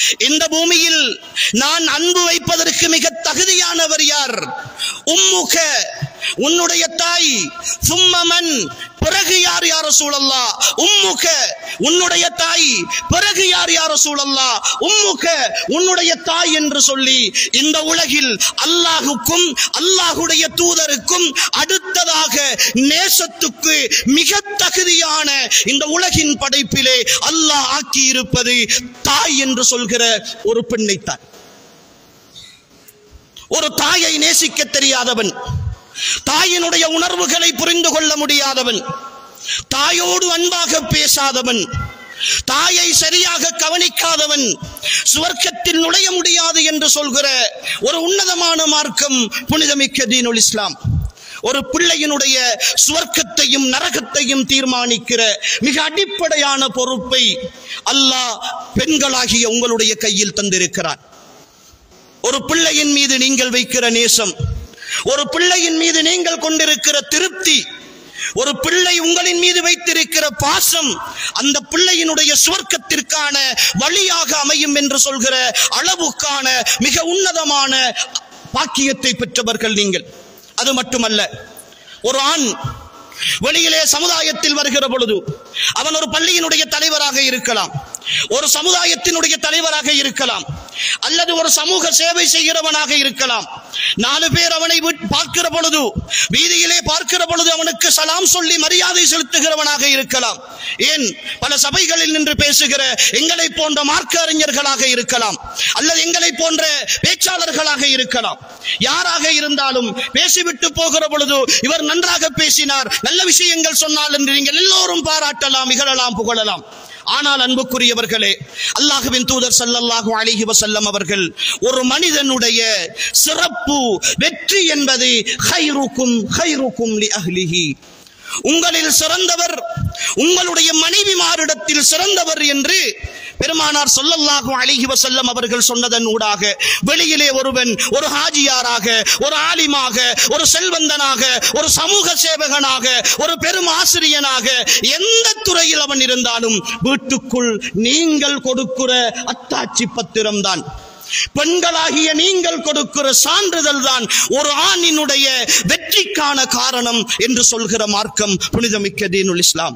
இந்த பூமியில் நான் அன்பு வைப்பதற்கு மிக தகுதியானவர் யார் உம்முக உன்னுடைய தாய் சும்மமன் பிறகு யார் யார சூழல்லா உம்முக உன்னுடைய தாய் பிறகு யார் யார சூழல்லா உம்முக உன்னுடைய தாய் என்று சொல்லி இந்த உலகில் அல்லாஹுக்கும் அல்லாஹுடைய தூதருக்கும் அடுத்ததாக நேசத்துக்கு மிக தகுதியான இந்த உலகின் படைப்பிலே அல்லாஹ் ஆக்கி இருப்பது தாய் என்று சொல்கிற ஒரு பெண்ணைத்தான் ஒரு தாயை நேசிக்க தெரியாதவன் தாயினுடைய உணர்வுகளை புரிந்து கொள்ள முடியாதவன் தாயோடு அன்பாக பேசாதவன் தாயை சரியாக கவனிக்காதவன் சுவர்க்கத்தில் நுழைய முடியாது என்று சொல்கிற ஒரு உன்னதமான மார்க்கம் புனிதமிக்க தீனுல் இஸ்லாம் ஒரு பிள்ளையினுடைய சுவர்க்கத்தையும் நரகத்தையும் தீர்மானிக்கிற மிக அடிப்படையான பொறுப்பை அல்லாஹ் பெண்களாகிய உங்களுடைய கையில் தந்திருக்கிறான் ஒரு பிள்ளையின் மீது நீங்கள் வைக்கிற நேசம் ஒரு பிள்ளையின் மீது நீங்கள் கொண்டிருக்கிற திருப்தி ஒரு பிள்ளை உங்களின் மீது வைத்திருக்கிற பாசம் அந்த பிள்ளையினுடைய சுவர்க்கத்திற்கான வழியாக அமையும் என்று சொல்கிற அளவுக்கான மிக உன்னதமான பாக்கியத்தை பெற்றவர்கள் நீங்கள் அது மட்டுமல்ல ஒரு ஆண் வெளியிலே சமுதாயத்தில் வருகிற பொழுது அவன் ஒரு பள்ளியினுடைய தலைவராக இருக்கலாம் ஒரு சமுதாயத்தினுடைய தலைவராக இருக்கலாம் அல்லது ஒரு சமூக சேவை செய்கிறவனாக இருக்கலாம் நாலு பேர் அவனை விட்- பார்க்கிற பொழுது வீதியிலே பார்க்கிற பொழுது அவனுக்கு சலாம் சொல்லி மரியாதை செலுத்துகிறவனாக இருக்கலாம் ஏன் பல சபைகளில் நின்று பேசுகிற எங்களை போன்ற மார்க்க அறிஞர்களாக இருக்கலாம் அல்லது எங்களை போன்ற பேச்சாளர்களாக இருக்கலாம் யாராக இருந்தாலும் பேசிவிட்டு போகிற பொழுது இவர் நன்றாக பேசினார் நல்ல விஷயங்கள் சொன்னால் என்று நீங்கள் எல்லோரும் பாராட்டலாம் இகழலாம் புகழலாம் ஆனால் அன்புக்குரியவர்களே அல்லாஹுவின் தூதர் ஸல்லல்லாஹு அலைஹி வஸல்லம் அவர்கள் ஒரு மனிதனுடைய சிறப்பு வெற்றி என்பது ஹைருக்கும் ஹைருக்கும் லி அஹ்லிஹி உங்களில் சிறந்தவர் உங்களுடைய மனைவிமாரிடத்தில் சிறந்தவர் என்று பெருமானார் சொல்லல்லாஹு அலைஹி வஸல்லம் அவர்கள் சொன்னதன் ஊடாக வெளியிலே ஒருவன் ஒரு ஹாஜியாராக ஒரு ஆலிமாக ஒரு செல்வந்தனாக ஒரு சமூக சேவகனாக ஒரு பெரும் ஆசிரியனாக எந்த துறையில் அவன் இருந்தாலும் வீட்டுக்குள் நீங்கள் கொடுக்கிற அத்தாட்சி பத்திரம் தான் பெண்களாகிய நீங்கள் கொடுக்கிற சான்றிதழ் தான் ஒரு ஆணினுடைய வெற்றிக்கான காரணம் என்று சொல்கிற மார்க்கம் புனிதமிக்க தீனுல் இஸ்லாம்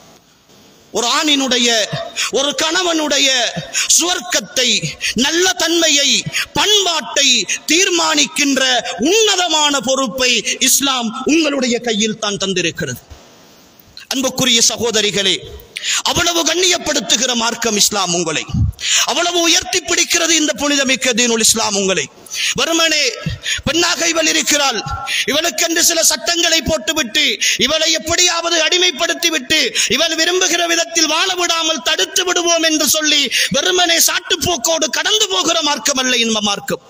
ஒரு ஆணினுடைய ஒரு கணவனுடைய சுவர்க்கத்தை நல்ல தன்மையை பண்பாட்டை தீர்மானிக்கின்ற உன்னதமான பொறுப்பை இஸ்லாம் உங்களுடைய கையில் தான் தந்திருக்கிறது அன்புக்குரிய சகோதரிகளே அவ்வளவு கண்ணியப்படுத்துகிற மார்க்கம் இஸ்லாம் உங்களை அவ்வளவு உயர்த்தி பிடிக்கிறது இந்த புனிதமிக்க தீனுல் இஸ்லாம் உங்களை வருமனே பெண்ணாக இவள் இருக்கிறாள் இவளுக்கென்று சில சட்டங்களை போட்டுவிட்டு இவளை எப்படியாவது அடிமைப்படுத்தி விட்டு இவள் விரும்புகிற விதத்தில் வாழ விடாமல் தடுத்து விடுவோம் என்று சொல்லி வெறுமனே சாட்டுப்போக்கோடு கடந்து போகிற மார்க்கம் அல்ல இந்த மார்க்கம்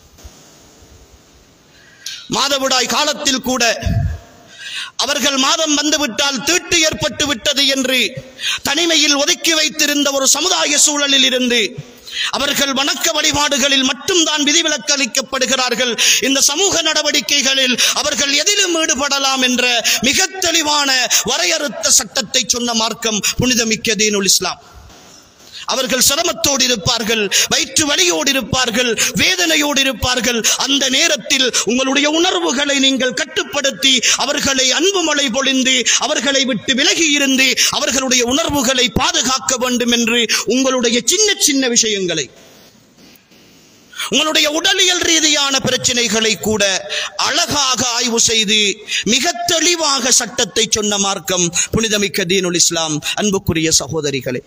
மாதவிடாய் காலத்தில் கூட அவர்கள் மாதம் வந்துவிட்டால் தீட்டு ஏற்பட்டு விட்டது என்று தனிமையில் ஒதுக்கி வைத்திருந்த ஒரு சமுதாய சூழலில் இருந்து அவர்கள் வணக்க வழிபாடுகளில் மட்டும்தான் விதிவிலக்கு அளிக்கப்படுகிறார்கள் இந்த சமூக நடவடிக்கைகளில் அவர்கள் எதிலும் ஈடுபடலாம் என்ற மிக தெளிவான வரையறுத்த சட்டத்தை சொன்ன மார்க்கம் புனிதமிக்க தீனுல் இஸ்லாம் அவர்கள் சிரமத்தோடு இருப்பார்கள் வயிற்று வலியோடு இருப்பார்கள் வேதனையோடு இருப்பார்கள் அந்த நேரத்தில் உங்களுடைய உணர்வுகளை நீங்கள் கட்டுப்படுத்தி அவர்களை அன்பு மழை பொழிந்து அவர்களை விட்டு விலகி இருந்து அவர்களுடைய உணர்வுகளை பாதுகாக்க வேண்டும் என்று உங்களுடைய சின்ன சின்ன விஷயங்களை உங்களுடைய உடலியல் ரீதியான பிரச்சனைகளை கூட அழகாக ஆய்வு செய்து மிக தெளிவாக சட்டத்தை சொன்ன மார்க்கம் புனிதமிக்க தீனுல் இஸ்லாம் அன்புக்குரிய சகோதரிகளே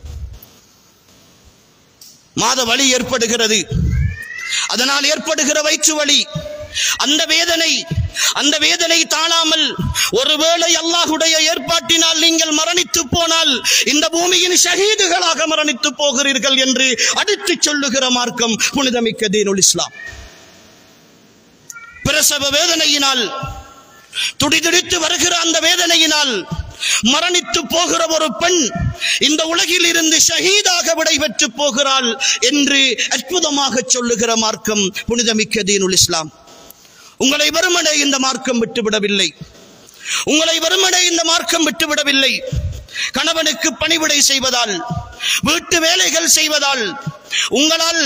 மாத வலி ஏற்படுகிறது அதனால் ஏற்படுகிற வயிற்று வலி அந்த வேதனை அந்த வேதனை தாழாமல் ஒருவேளை அல்லாஹுடைய ஏற்பாட்டினால் நீங்கள் மரணித்து போனால் இந்த பூமியின் ஷஹீதுகளாக மரணித்து போகிறீர்கள் என்று அடித்துச் சொல்லுகிற மார்க்கம் புனிதமிக்க தீனுல் இஸ்லாம் பிரசவ வேதனையினால் துடிதுடித்து வருகிற அந்த வேதனையினால் மரணித்து போகிற ஒரு பெண் இந்த உலகில் இருந்து ஷஹீதாக விடைபெற்று போகிறாள் என்று அற்புதமாக சொல்லுகிற மார்க்கம் புனிதமிக்க தீனுல் இஸ்லாம் உங்களை வெறுமனே இந்த மார்க்கம் விட்டுவிடவில்லை உங்களை வெறுமனே இந்த மார்க்கம் விட்டுவிடவில்லை கணவனுக்கு பணிவிடை செய்வதால் வீட்டு வேலைகள் செய்வதால் உங்களால்